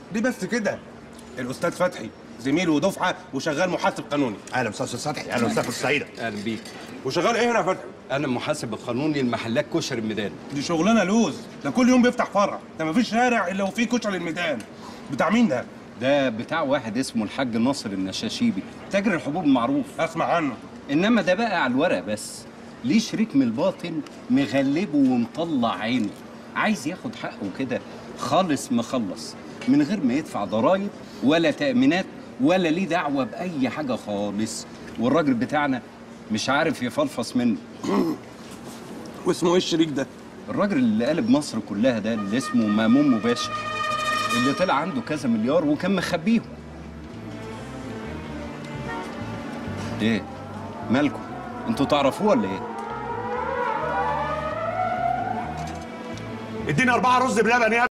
دي بس كده الاستاذ فتحي زميل ودفعه وشغال محاسب قانوني اهلا استاذ فتحي اهلا استاذ سعيده اهلا بيك وشغال ايه هنا يا فتحي انا المحاسب القانوني المحلات كشري الميدان دي شغلانه لوز ده كل يوم بيفتح فرع ده مفيش شارع الا وفيه كشري الميدان بتاع مين ده ده بتاع واحد اسمه الحاج ناصر النشاشيبي تاجر الحبوب معروف اسمع عنه انما ده بقى على الورق بس ليه شريك من الباطن مغلبه ومطلع عينه عايز ياخد حقه كده خالص مخلص من غير ما يدفع ضرايب ولا تأمينات ولا ليه دعوة بأي حاجة خالص والراجل بتاعنا مش عارف يفلفص منه واسمه ايه الشريك ده الراجل اللي قلب مصر كلها ده اللي اسمه مامون مباشر اللي طلع عنده كذا مليار وكان مخبيهم ايه مالكم انتوا تعرفوه ولا ايه اديني اربعه رز بلبن يا